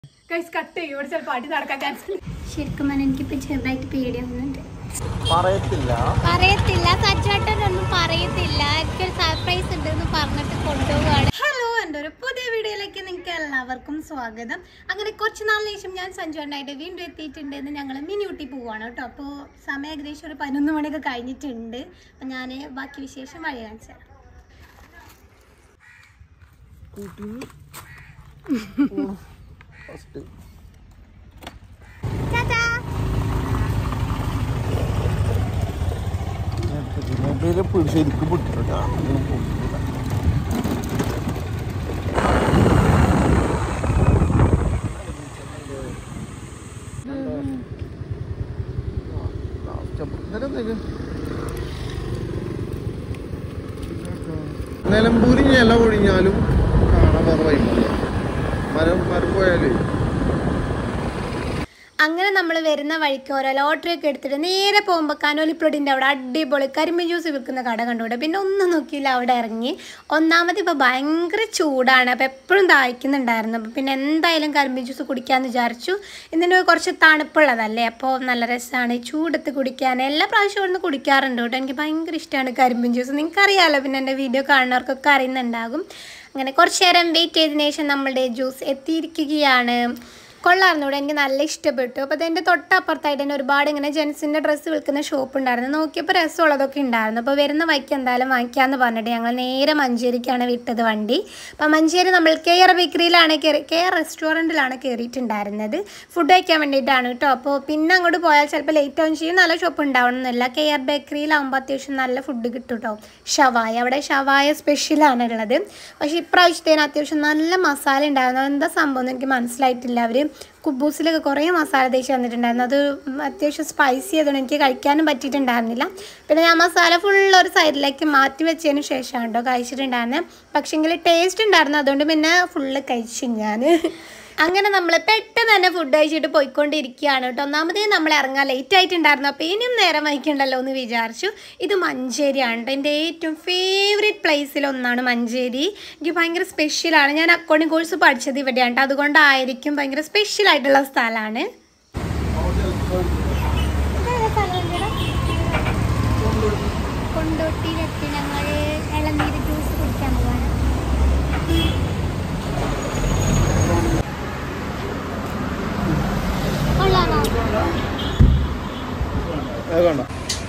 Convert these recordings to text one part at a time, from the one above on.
Guys cut ചെയ്യും ഇവിടെ ചിലപ്പോൾ അടി നടക്കാൻ ചാൻസ് ഉണ്ട് ശരിക്കും പറഞ്ഞാൽ എനിക്കിപ്പോ ചെറുതായിട്ട് പേടിയാവുന്നുണ്ട് പറയത്തില്ല പറയത്തില്ല സജ്ജാട്ടനൊന്നും പറയത്തില്ല എനിക്കൊരു സർപ്രൈസ് ഉണ്ടെന്ന് പറഞ്ഞിട്ട് കൊണ്ടുപോവാണ് ഹലോ എൻ്റെ ഒരു പുതിയ വീഡിയോയിലേക്ക് നിങ്ങൾക്ക് എല്ലാവർക്കും സ്വാഗതം അങ്ങനെ കുറച്ച് നാളിന് ശേഷം ഞാൻ സഞ്ജുവണ്ണായിട്ട് വീണ്ടും എത്തിയിട്ടുണ്ട് എന്ന് ഞങ്ങൾ മിനിയൂട്ടി പോവാണ് കേട്ടോ അപ്പോൾ സമയം ഏകദേശം ഒരു പതിനൊന്ന് മണിയൊക്കെ കഴിഞ്ഞിട്ടുണ്ട് അപ്പം ഞാൻ ബാക്കി വിശേഷം വഴി കാണിച്ചു തരാം ഫസ്റ്റ് ടാറ്റാ മൊബൈല് പിടിച്ച് ശരിക്കും പിടിച്ചിട്ടാ നിലമ്പൂരി ഇല ഒഴിഞ്ഞാലും കാണാൻ വേറെ വൈകുന്നല്ല മരം മരം പോയാലേ അങ്ങനെ നമ്മൾ വരുന്ന വഴിക്ക് ഓരോ ലോട്ടറി ഒക്കെ എടുത്തിട്ട് നേരെ പോകുമ്പോൾ കനോലിപ്രോഡിൻ്റെ അവിടെ അടിപൊളി കരിമ്പ് ജ്യൂസ് വിൽക്കുന്ന കട കണ്ടുകൂടെ പിന്നെ ഒന്നും നോക്കിയില്ല അവിടെ ഇറങ്ങി ഒന്നാമത് ഇപ്പോൾ ഭയങ്കര ചൂടാണ് അപ്പോൾ എപ്പോഴും ദാഹിക്കുന്നുണ്ടായിരുന്നു അപ്പോൾ പിന്നെ എന്തായാലും കരിമ്പ് ജ്യൂസ് കുടിക്കാമെന്ന് വിചാരിച്ചു ഇതിന് കുറച്ച് തണുപ്പുള്ളതല്ലേ അപ്പോൾ നല്ല രസമാണ് ചൂടത്ത് കുടിക്കാൻ എല്ലാ പ്രാവശ്യവും ഇവിടുന്ന് കുടിക്കാറുണ്ട് കേട്ടോ എനിക്ക് ഭയങ്കര ഇഷ്ടമാണ് കരിമ്പ് ജ്യൂസ് നിങ്ങൾക്കറിയാമല്ലോ പിന്നെ എൻ്റെ വീഡിയോ കാണുന്നവർക്കൊക്കെ അറിയുന്നുണ്ടാകും അങ്ങനെ കുറച്ച് നേരം വെയിറ്റ് ചെയ്തതിന് ശേഷം നമ്മളുടെ ജ്യൂസ് എത്തിയിരിക്കുകയാണ് കൊള്ളായിരുന്നു ഇവിടെ എനിക്ക് നല്ല ഇഷ്ടപ്പെട്ടു അപ്പോൾ അതിൻ്റെ തൊട്ടപ്പുറത്തായിട്ട് തന്നെ ഒരുപാട് ഇങ്ങനെ ജെൻസിൻ്റെ ഡ്രസ്സ് വിൽക്കുന്ന ഷോപ്പ് ഉണ്ടായിരുന്നു നോക്കിയപ്പോൾ രസമുള്ളതൊക്കെ ഉണ്ടായിരുന്നു അപ്പോൾ വരുന്ന വഴിക്ക് എന്തായാലും വാങ്ങിക്കാമെന്ന് പറഞ്ഞിട്ട് ഞങ്ങൾ നേരെ മഞ്ചേരിക്കാണ് വിട്ടത് വണ്ടി അപ്പോൾ മഞ്ചേരി നമ്മൾ കെ ആർ ബേക്കറിയിലാണ് കയറി കെ ആർ റെസ്റ്റോറൻറ്റിലാണ് കയറിയിട്ടുണ്ടായിരുന്നത് ഫുഡ് കഴിക്കാൻ വേണ്ടിയിട്ടാണ് കേട്ടോ അപ്പോൾ പിന്നെ അങ്ങോട്ട് പോയാൽ ചിലപ്പോൾ ലേറ്റ് ആവും ചെയ്യും നല്ല ഷോപ്പ് ഉണ്ടാവണമെന്നില്ല കെ ആർ ബേക്കറിയിലാകുമ്പോൾ അത്യാവശ്യം നല്ല ഫുഡ് കിട്ടും കേട്ടോ ഷവായ അവിടെ ഷവായ സ്പെഷ്യലാണ് ഉള്ളത് പക്ഷേ ഇപ്രാവശ്യത്തേന് അത്യാവശ്യം നല്ല മസാല ഉണ്ടായിരുന്നു എന്താ സംഭവം എന്ന് എനിക്ക് മനസ്സിലായിട്ടില്ല അവർ കുബൂസിലൊക്കെ കുറേ മസാല തേച്ച് തന്നിട്ടുണ്ടായിരുന്നു അത് അത്യാവശ്യം സ്പൈസി ആയതുകൊണ്ട് എനിക്ക് കഴിക്കാനും പറ്റിയിട്ടുണ്ടായിരുന്നില്ല പിന്നെ ഞാൻ മസാല ഫുൾ ഒരു സൈഡിലേക്ക് മാറ്റി വെച്ചതിന് ശേഷമാണ് കേട്ടോ കഴിച്ചിട്ടുണ്ടായിരുന്നത് പക്ഷേങ്കിൽ ടേസ്റ്റ് ഉണ്ടായിരുന്നു അതുകൊണ്ട് പിന്നെ ഫുള്ള് കഴിച്ചു ഞാൻ അങ്ങനെ നമ്മൾ പെട്ടെന്ന് തന്നെ ഫുഡ് കഴിച്ചിട്ട് പോയിക്കൊണ്ടിരിക്കുകയാണ് കേട്ടോ ഒന്നാമതേ നമ്മൾ ഇറങ്ങാൻ ലേറ്റ് ആയിട്ടുണ്ടായിരുന്നു അപ്പോൾ ഇനിയും നേരം വഹിക്കണ്ടല്ലോ എന്ന് വിചാരിച്ചു ഇത് മഞ്ചേരിയാണ് കേട്ടോ എൻ്റെ ഏറ്റവും ഫേവറേറ്റ് പ്ലേസിൽ ഒന്നാണ് മഞ്ചേരി എനിക്ക് ഭയങ്കര സ്പെഷ്യലാണ് ഞാൻ അക്കൗണ്ടിങ് കോഴ്സ് പഠിച്ചത് ഇവിടെയാണ് കേട്ടോ അതുകൊണ്ടായിരിക്കും ഭയങ്കര സ്പെഷ്യൽ ആയിട്ടുള്ള സ്ഥലമാണ് കൊണ്ടോട്ടിയിലെത്തി ഞങ്ങൾ ഇളനീര് ജ്യൂസ് കുടിക്കാൻ പോവാണ് കൊള്ളാമോ അത് കണ്ടോ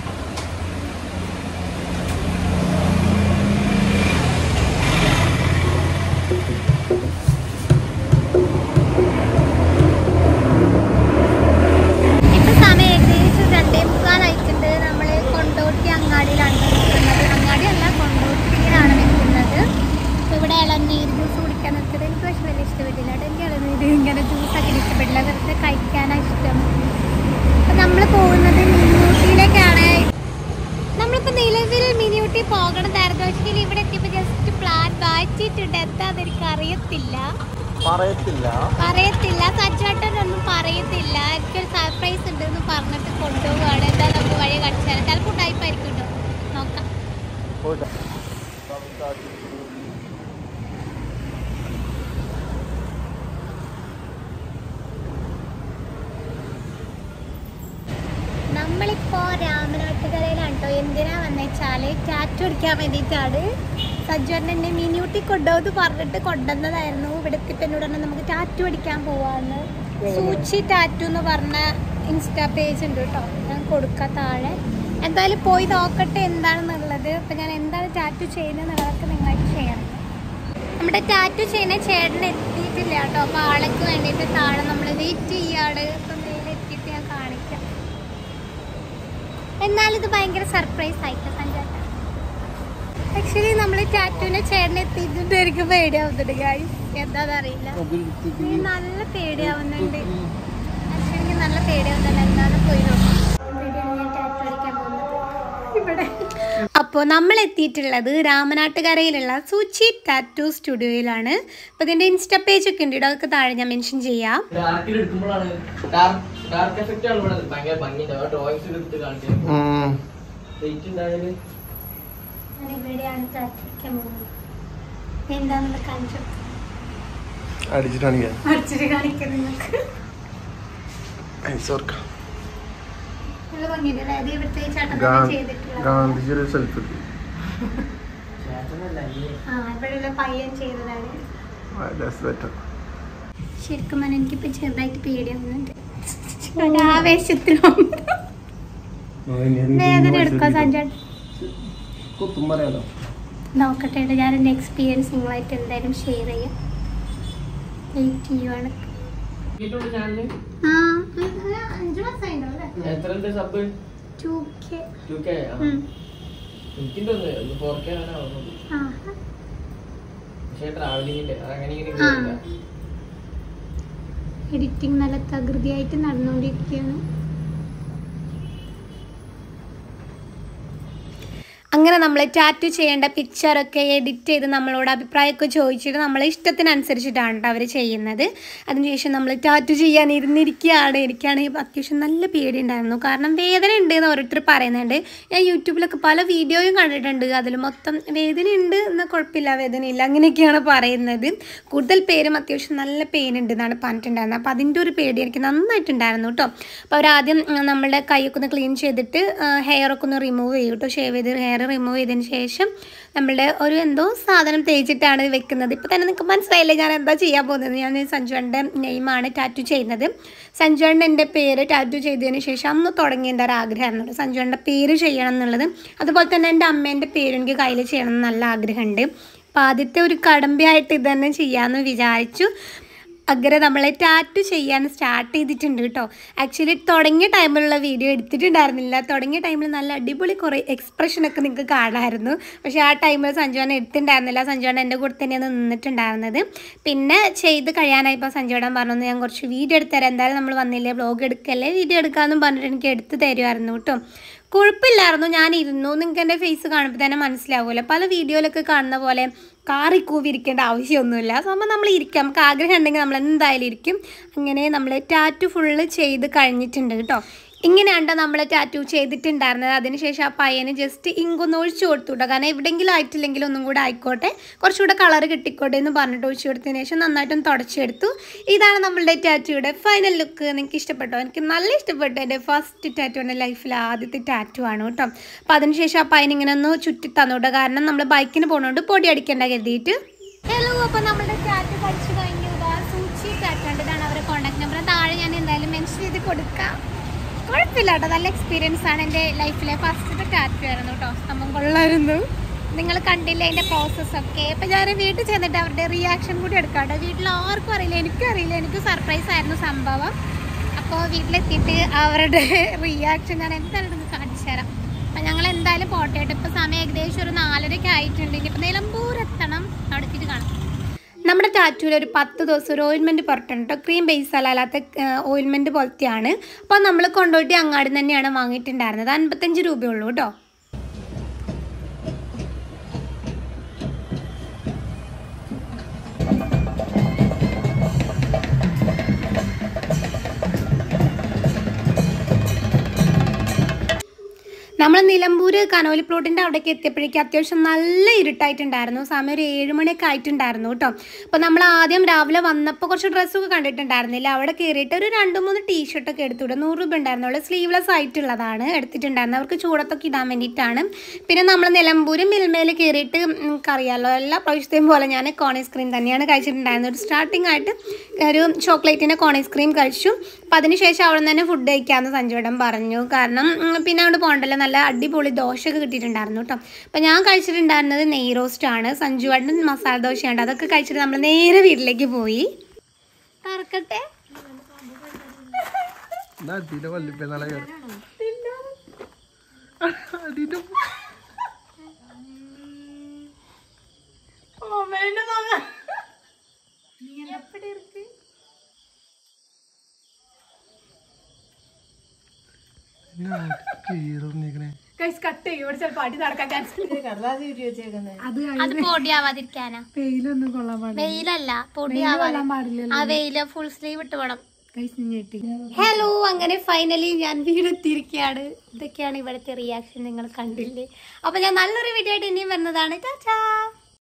ഇപ്പൊ സമയം ഏകദേശം രണ്ടേ മുക്കാലായിട്ടുണ്ട് നമ്മൾ കൊണ്ടോട്ടി അങ്ങാടിയിലാണ് നിൽക്കുന്നത് അങ്ങാടി അല്ല കൊണ്ടോട്ടിയിലാണ് നിൽക്കുന്നത് അപ്പോൾ ഇവിടെ ഇളനീർ ജ്യൂസ് കുടിക്കാൻ നിർത്തിയത് എനിക്ക് പക്ഷെ വലിയ ഇഷ്ടപ്പെട്ടില്ല കേട്ടോ എനിക്ക് ഇളനീർ ഇങ്ങനെ ജ്യൂസൊക്കെ ഇഷ്ടപ്പെട്ടില്ല വെറുതെ കഴിക്കാനാണ് ഇഷ്ടം അപ്പം നമ്മൾ പോകുന്നത് മിനിയൂട്ടിയിലേക്കാണ് നമ്മളിപ്പോൾ നിലവിൽ മിനിയൂട്ടി പോകണതായിരുന്നു പക്ഷേ ഇവിടെ എത്തിയപ്പോൾ ജസ്റ്റ് പ്ലാൻ മാറ്റിയിട്ടുണ്ട് എന്താണെന്ന് എനിക്ക് അറിയത്തില്ല പറയത്തില്ല പറയത്തില്ല സജ്ജാട്ടനൊന്നും പറയത്തില്ല എനിക്കൊരു സർപ്രൈസ് ഉണ്ടെന്ന് പറഞ്ഞിട്ട് കൊണ്ടുപോവാണ് എന്താ നമുക്ക് വഴി കാണിച്ചു തരാം ചിലപ്പോൾ ഉണ്ടായിപ്പായിരിക്കും കേട്ടോ നോക്കാം പോട്ടെ നമ്മളിപ്പോ രാമനാട്ടുകരയിലാണ് കേട്ടോ എന്തിനാ വന്നെച്ചാല് ടാറ്റു അടിക്കാൻ വേണ്ടിയിട്ടാണ് സജ്ജോട്ടൻ എന്നെ മിനിയൂട്ടി കൊണ്ടുപോകുന്നത് പറഞ്ഞിട്ട് കൊണ്ടുവന്നതായിരുന്നു ഇവിടെ എത്തിയപ്പോൾ എന്നോട് പറഞ്ഞു നമുക്ക് ടാറ്റു അടിക്കാൻ പോവാന്ന് സൂച്ചി ടാറ്റു എന്ന് പറഞ്ഞ ഇൻസ്റ്റാ പേജ് ഉണ്ട് കേട്ടോ ഞാൻ കൊടുക്കാം താഴെ എന്തായാലും പോയി നോക്കട്ടെ എന്താണെന്നുള്ളത് അപ്പം ഞാൻ എന്താണ് ടാറ്റു ചെയ്യുന്നത് എന്നുള്ളതൊക്കെ നിങ്ങൾക്ക് ചെയ്യണം നമ്മുടെ ടാറ്റു ചെയ്യുന്ന ചേട്ടൻ എത്തിയിട്ടില്ല കേട്ടോ അപ്പോൾ ആൾക്ക് വേണ്ടിയിട്ട് താഴെ നമ്മൾ വെയിറ്റ് ചെയ്യാണ് ഇപ്പം മേലെ എത്തിയിട്ട് ഞാൻ കാണിക്കാം എന്നാലും ഇത് ഭയങ്കര സർപ്രൈസ് ആയിട്ട് സഞ്ചാര ആക്ച്വലി നമ്മൾ ടാറ്റുവിനെ ചേട്ടൻ എത്തിയിട്ടുണ്ട് എനിക്ക് പേടിയാവുന്നുണ്ട് ഗായ് എന്താണെന്ന് അറിയില്ല എനിക്ക് നല്ല പേടിയാവുന്നുണ്ട് ആക്ച്വലി എനിക്ക് നല്ല പേടിയാവുന്നുണ്ട് എന്താണ് പോയി നോക്കാം ഇവിടെയാണ് ഞാൻ ടാറ്റു അടിക്കാൻ പോകുന്നത് ഇവിടെ അപ്പോൾ നമ്മൾ എത്തിയിട്ടുള്ളത് രാമനാട്ടുകരയിലുള്ള സൂച്ചി ടാറ്റു സ്റ്റുഡിയോയിലാണ് അപ്പോൾ ഇതിൻ്റെ ഇൻസ്റ്റ പേജ് ഒക്കെ ഉണ്ട് ഇതൊക്കെ താഴെ ഞാൻ മെൻഷൻ ചെയ്യാം ഡാർക്കിൽ എടുക്കുമ്പോഴാണ് ഡാർക്ക് ഡാർക്ക് എഫക്റ്റ് ആണ് ഇവിടെ ഭയങ്കര ഭംഗിയുണ്ട് ഡ്രോയിങ്സ് എടുത്ത് കാണിക്കാൻ വെയിറ്റ് ഉണ്ടായാല് ഞാൻ ഇവിടെയാണ് ടാറ്റു അടിക്കാൻ പോകുന്നത് എന്താണെന്ന് കാണിച്ചു അടിച്ചിട്ട് കാണിക്കാൻ അടിച്ചിട്ട് കാണിക്കാം നിങ്ങൾക്ക് ഐസ് ഓർക്കാം നല്ല ഭംഗിയുണ്ടല്ലേ അത് ഇവിടുത്തെ ഈ ചേട്ടൻ ഗാ- തന്നെ ചെയ്തിട്ടുള്ളത് ഗാന്ധിജി ഒരു സെൽഫി എടുത്തു ചേട്ടനല്ല നീ ആ ഇവിടെയുള്ള പയ്യൻ ചെയ്തതാണ് ബെറ്റർ ശരിക്കും പറഞ്ഞാൽ എനിക്കിപ്പോ ചെറുതായിട്ട് പേടിയാവുന്നുണ്ട് ഒരു ആവേശത്തിൽ വേദന എടുക്കാം സഞ്ജൻ കുത്തും പറയാലോ നോക്കട്ടെ ട്ടോ. ഞാൻ എൻ്റെ എക്സ്പീരിയൻസ് നിങ്ങളായിട്ട് എന്തായാലും ഷെയർ ചെയ്യാം വെയിറ്റ് ചെയ്യുവാണ് കിട്ടുള്ളൂ ചാനല് ആ ഉം, അഞ്ച് മാസമായിട്ടുണ്ടോ അല്ലേ എത്ര ഉണ്ട് സബ് ടു കെ ടു കെ എനിക്കും തോന്നുന്നു ഫോർ കെ ആണ് ആവുന്നത് ആ പക്ഷേ ട്രാവലിങ്ങിന്റെ അതങ്ങനെ ഇങ്ങനെ ആ. കേറില്ല. എഡിറ്റിംഗ് നല്ല തകൃതിയായിട്ട് നടന്നുകൊണ്ടിരിക്കുകയാണ് അങ്ങനെ നമ്മൾ ടാറ്റു ചെയ്യേണ്ട പിക്ചറൊക്കെ എഡിറ്റ് ചെയ്ത് നമ്മളോട് അഭിപ്രായമൊക്കെ ചോദിച്ചിട്ട് നമ്മളെ ഇഷ്ടത്തിനനുസരിച്ചിട്ടാണ് കേട്ടോ അവർ ചെയ്യുന്നത് അതിനുശേഷം നമ്മൾ ടാറ്റു ചെയ്യാൻ ഇരുന്നിരിക്കുകയാണ് എനിക്കാണെങ്കിൽ അത്യാവശ്യം നല്ല പേടിയുണ്ടായിരുന്നു കാരണം വേദന ഉണ്ട് എന്ന് ഓരോരുത്തർ പറയുന്നുണ്ട് ഞാൻ യൂട്യൂബിലൊക്കെ പല വീഡിയോയും കണ്ടിട്ടുണ്ട് അതിൽ മൊത്തം വേദന ഉണ്ട് എന്നാൽ കുഴപ്പമില്ല വേദനയില്ല അങ്ങനെയൊക്കെയാണ് പറയുന്നത് കൂടുതൽ പേരും അത്യാവശ്യം നല്ല പെയിൻ ഉണ്ട് എന്നാണ് പറഞ്ഞിട്ടുണ്ടായിരുന്നത് അപ്പോൾ അതിൻ്റെ ഒരു പേടി എനിക്ക് നന്നായിട്ടുണ്ടായിരുന്നു കേട്ടോ അപ്പോൾ അവരാദ്യം ഉം, നമ്മളുടെ കൈയൊക്കെ ഒന്ന് ക്ലീൻ ചെയ്തിട്ട് ഹെയറൊക്കെ ഒന്ന് റിമൂവ് ചെയ്യും കേട്ടോ ഷേവ് ചെയ്ത് ഹെയർ റിമൂവ് ചെയ്തതിന് ശേഷം നമ്മളുടെ ഒരു എന്തോ സാധനം തേച്ചിട്ടാണ് വെക്കുന്നത് ഇപ്പോൾ തന്നെ നിങ്ങൾക്ക് മനസ്സിലായില്ലേ ഞാൻ എന്താ ചെയ്യാൻ പോകുന്നത് ഞാൻ സഞ്ജുവൻ്റെ നെയിമാണ് ടാറ്റു ചെയ്യുന്നത് സഞ്ജുവണ്ണ എൻ്റെ പേര് ടാറ്റു ചെയ്തതിന് ശേഷം അന്ന് തുടങ്ങിയ എൻ്റെ ഒരു ആഗ്രഹമായിരുന്നു സഞ്ജുവണ്ണൻ്റെ പേര് ചെയ്യണം എന്നുള്ളത് അതുപോലെ തന്നെ എൻ്റെ അമ്മേൻ്റെ പേര് എനിക്ക് കയ്യിൽ ചെയ്യണം എന്ന് നല്ല ആഗ്രഹമുണ്ട് അപ്പോൾ ആദ്യത്തെ ഒരു കടമ്പയായിട്ട് ഇത് തന്നെ ചെയ്യാമെന്ന് വിചാരിച്ചു അങ്ങനെ നമ്മളെ ടാറ്റു ചെയ്യാൻ സ്റ്റാർട്ട് ചെയ്തിട്ടുണ്ട് കേട്ടോ ആക്ച്വലി തുടങ്ങിയ ടൈമിലുള്ള വീഡിയോ എടുത്തിട്ടുണ്ടായിരുന്നില്ല തുടങ്ങിയ ടൈമിൽ നല്ല അടിപൊളി കുറേ എക്സ്പ്രഷനൊക്കെ നിങ്ങൾക്ക് കാണാമായിരുന്നു പക്ഷേ ആ ടൈമിൽ സഞ്ജുവാൻ എടുത്തിട്ടുണ്ടായിരുന്നില്ല സഞ്ജുവാൻ എൻ്റെ കൂടെ തന്നെയാണ് നിന്നിട്ടുണ്ടായിരുന്നത് പിന്നെ ചെയ്ത് കഴിയാനായപ്പോൾ സഞ്ജുവേടൻ പറഞ്ഞു ഞാൻ കുറച്ച് വീഡിയോ എടുത്തുതരാം എന്തായാലും നമ്മൾ വന്നില്ലേ വ്ലോഗ് എടുക്കല്ലേ വീഡിയോ എടുക്കാമെന്നും പറഞ്ഞിട്ട് എനിക്ക് എടുത്ത് തരുമായിരുന്നു കേട്ടോ കുഴപ്പമില്ലായിരുന്നു ഞാൻ ഇരുന്നു നിങ്ങൾക്ക് എൻ്റെ ഫേസ് കാണുമ്പോൾ തന്നെ മനസ്സിലാവുമല്ലോ പല വീഡിയോയിലൊക്കെ കാണുന്ന പോലെ കാറി കൂവിരിക്കേണ്ട ആവശ്യമൊന്നുമില്ല സംഭവം നമ്മൾ ഇരിക്കാം നമുക്ക് ആഗ്രഹം ഉണ്ടെങ്കിൽ നമ്മൾ എന്തായാലും ഇരിക്കും അങ്ങനെ നമ്മൾ ടാറ്റു ഫുള്ള് ചെയ്ത് കഴിഞ്ഞിട്ടുണ്ട് കേട്ടോ ഇങ്ങനെയാണ് നമ്മൾ ടാറ്റു ചെയ്തിട്ടുണ്ടായിരുന്നത് അതിനുശേഷം ആ പയ്യന് ജസ്റ്റ് ഇങ്കൊന്ന് ഒഴിച്ചു കൊടുത്തു കേട്ടോ കാരണം എവിടെയെങ്കിലും ആയിട്ടില്ലെങ്കിൽ ഒന്നും കൂടെ ആയിക്കോട്ടെ കുറച്ചുകൂടെ കളർ കിട്ടിക്കോട്ടെ എന്ന് പറഞ്ഞിട്ട് ഒഴിച്ചു കൊടുത്തതിന് ശേഷം നന്നായിട്ടൊന്ന് തുടച്ചെടുത്തു ഇതാണ് നമ്മളുടെ ടാറ്റുയുടെ ഫൈനൽ ലുക്ക് നിങ്ങൾക്ക് ഇഷ്ടപ്പെട്ടോ എനിക്ക് നല്ല ഇഷ്ടപ്പെട്ടു എൻ്റെ ഫസ്റ്റ് ടാറ്റു എൻ്റെ ലൈഫിൽ ആദ്യത്തെ ടാറ്റു ആണ് കേട്ടോ അപ്പോൾ അതിനുശേഷം ആ പയ്യൻ ഇങ്ങനെ ഒന്ന് ചുറ്റി തന്നു കേട്ടോ കാരണം നമ്മൾ ബൈക്കിന് പോകുന്നതുകൊണ്ട് പൊടി അടിക്കേണ്ട കരുതിയിട്ട് ഹലോ അപ്പോൾ നമ്മുടെ ടാറ്റു പഠിച്ചു കഴിഞ്ഞു സൂചി ടാറ്റാണ്ട് ഇതാണ് അവരുടെ കോൺടാക്ട് നമ്പർ താഴെ ഞാൻ എന്തായാലും മെൻഷൻ ചെയ്ത് കൊടുക്കാം കുഴപ്പമില്ല കേട്ടോ നല്ല എക്സ്പീരിയൻസ് ആണ് എൻ്റെ ലൈഫിലെ ഫസ്റ്റത്തെ ടാറ്റു ആയിരുന്നു കേട്ടോ സംഭവം കൊള്ളായിരുന്നു നിങ്ങൾ കണ്ടില്ല അതിൻ്റെ പ്രോസസ്സൊക്കെ ഇപ്പം ഞാൻ വീട്ടിൽ ചെന്നിട്ട് അവരുടെ റിയാക്ഷൻ കൂടി എടുക്കാം കേട്ടോ വീട്ടിൽ ആർക്കും അറിയില്ല എനിക്കും അറിയില്ല എനിക്ക് സർപ്രൈസ് ആയിരുന്നു സംഭവം അപ്പോൾ വീട്ടിലെത്തിയിട്ട് അവരുടെ റിയാക്ഷൻ ഞാൻ എന്തായാലും നിങ്ങൾക്ക് കാണിച്ചു തരാം അപ്പം ഞങ്ങൾ എന്തായാലും പോട്ടെ കേട്ടോ ഇപ്പോൾ സമയം ഏകദേശം ഒരു നാലരയ്ക്ക് ആയിട്ടുണ്ട് ഇനിയിപ്പോൾ നിലമ്പൂർ എത്തണം അവിടെ എത്തിയിട്ട് കാണാം നമ്മുടെ ടാറ്റൂവിൽ ഒരു പത്ത് ദിവസം ഒരു ഓയിൽമെൻറ്റ് പുറത്തുണ്ട് കേട്ടോ ക്രീം ബേസ് അല്ലാത്ത ഓയിൽമെൻറ്റ് പോലത്തെയാണ് അപ്പോൾ നമ്മൾ കൊണ്ടുപോയിട്ട് അങ്ങാടി തന്നെയാണ് വാങ്ങിയിട്ടുണ്ടായിരുന്നത് അൻപത്തഞ്ച് രൂപയുള്ളൂ കേട്ടോ നമ്മൾ നിലമ്പൂർ കനോലി പ്ലോട്ടിൻ്റെ അവിടേക്ക് എത്തിയപ്പോഴേക്കും അത്യാവശ്യം നല്ല ഇരുട്ടായിട്ടുണ്ടായിരുന്നു സമയം ഒരു ഏഴ് മണിയൊക്കെ ആയിട്ടുണ്ടായിരുന്നു കേട്ടോ അപ്പോൾ നമ്മൾ ആദ്യം രാവിലെ വന്നപ്പോൾ കുറച്ച് ഡ്രസ്സൊക്കെ കണ്ടിട്ടുണ്ടായിരുന്നില്ല അവിടെ കയറിയിട്ട് ഒരു രണ്ട് മൂന്ന് ടീഷർട്ടൊക്കെ എടുത്തുവിടും നൂറ് രൂപ ഉണ്ടായിരുന്നുള്ളൂ സ്ലീവ്ലെസ് ആയിട്ടുള്ളതാണ് എടുത്തിട്ടുണ്ടായിരുന്നത് അവർക്ക് ചൂടത്തൊക്കെ ഇടാൻ വേണ്ടിയിട്ടാണ് പിന്നെ നമ്മൾ നിലമ്പൂർ മിൽമയിൽ കയറിയിട്ട് നമുക്കറിയാമല്ലോ എല്ലാ പ്രാവശ്യത്തെയും പോലെ ഞാൻ കോൺ ഐസ്ക്രീം തന്നെയാണ് കഴിച്ചിട്ടുണ്ടായിരുന്നത് ഒരു സ്റ്റാർട്ടിംഗ് ആയിട്ട് ഒരു ചോക്ലേറ്റിൻ്റെ കോൺ ഐസ്ക്രീം കഴിച്ചു അപ്പോൾ അതിനുശേഷം അവിടെ നിന്ന് തന്നെ ഫുഡ് കഴിക്കാമെന്ന് സഞ്ജുവേടൻ പറഞ്ഞു കാരണം ഉം, പിന്നെ അവിടെ പോകണ്ടല്ലോ നല്ല അടിപൊളി ദോശയൊക്കെ കിട്ടിയിട്ടുണ്ടായിരുന്നു കേട്ടോ അപ്പോൾ ഞാൻ കഴിച്ചിട്ടുണ്ടായിരുന്നത് നെയ് റോസ്റ്റ് ആണ് സഞ്ജുവേട്ടൻ മസാല ദോശയുണ്ട് അതൊക്കെ കഴിച്ചിട്ട് നമ്മൾ നേരെ വീട്ടിലേക്ക് പോയി തറക്കട്ടെ അതിന്റെ വല്ലിപ്പെന്നാളെ അതിന്റെ കീറന്നിക്കണേ ഗൈസ് കട്ട് ചെയ്യും ഇവിടെ ചിലപ്പോൾ അടി നടക്കാൻ ചാൻസ് അത് അത് പൊടിയാവാതിരിക്കാനാ വെയിലൊന്നും കൊള്ളാൻ പാടില്ല വെയിലല്ല പൊടിയാവാതെ പാടില്ലല്ലോ ആ വെയില് ഫുൾ സ്ലീവ് ഇട്ട് വേണം ഗൈസ് ഞെട്ടി ഹലോ അങ്ങനെ ഫൈനലി ഞാൻ വീടെത്തിയിരിക്കുകയാണ് ഇതൊക്കെയാണ് ഇവിടുത്തെ റിയാക്ഷൻ നിങ്ങൾ കണ്ടില്ലേ അപ്പൊ ഞാൻ നല്ലൊരു വീഡിയോ ആയിട്ട് ഇനിയും വരുന്നതാണ് ചാച്ചാ